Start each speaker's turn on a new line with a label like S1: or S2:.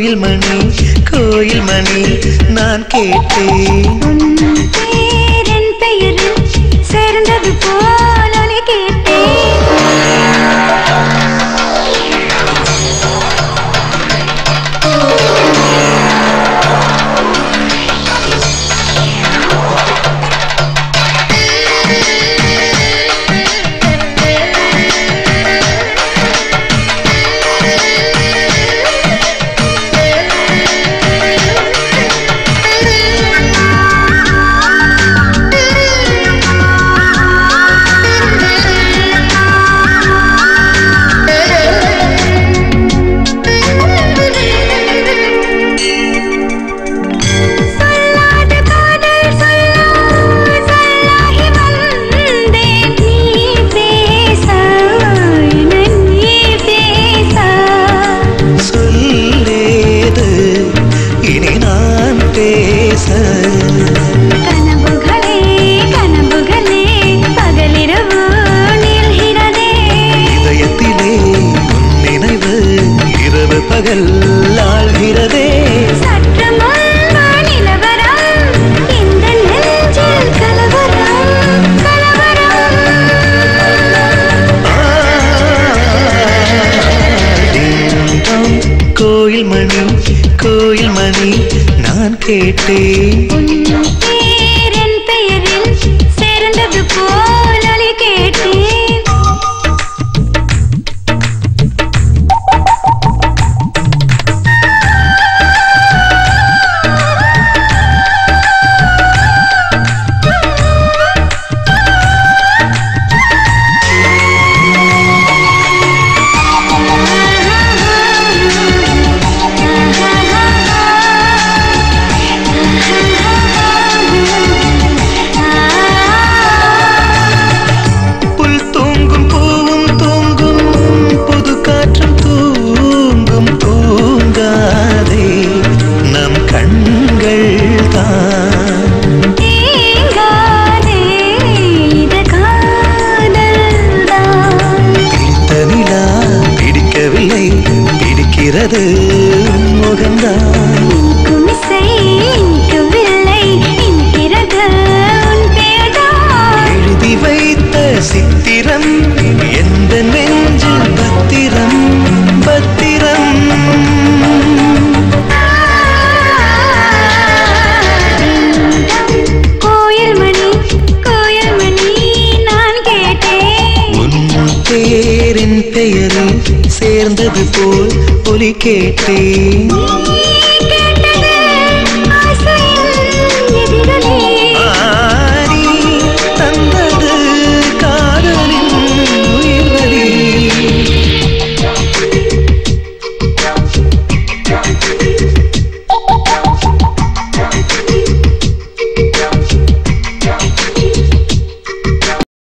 S1: கோயில் மணி கோயில் மணி நான் கேட்டேன்
S2: உன் பேரன் பெயரில் சேர்ந்தது போல் ஒலி கேட்டேன் சொல்லாத காதல் சொல்லா சொல்லாகி வந்தேன் நீ பேச நீ பேச
S1: சொல்லேது இனி நான் பேச
S2: கனவுகளே கனவுகளே பகலிரவு நீள்கிறதே
S1: இதயத்திலே உன் நினைவு இரவு பகல் ஆழ்கிறதே
S2: சற்று முன்பு நிலவரம் இந்த நெஞ்சில் கலவரம் கலவரம்
S1: டிங்டாங், கோயில் மணி கோயில் மணி நான் கேட்டேன்
S2: உன் பேரன் பெயரில் சேர்ந்தது போல் ஒலி கேட்டேன்
S1: புல் தூங்கும் பூவும் தூங்கும் புது காற்றும் தூங்கும் தூங்காதே நம் கண்கள் தான்
S2: தேங்காதே இது காதல்தான்
S1: பிடித்த நிலா பிடிக்கவில்லை பிடிக்கிறது உன் முகம்தான்
S2: குமிசை இனிக்கவில்லை இனிக்கிறது உன் பேர்தான்
S1: எழுதி வைத்த சித்திரம் எந்த நெஞ்சில் பத்திரம் பத்திரம்
S2: கோயில் மணி கோயில் மணி நான் கேட்டேன்
S1: உன் பேரின் பெயரில் சேர்ந்தது போல் ஒலி கேட்டேன்
S2: நீ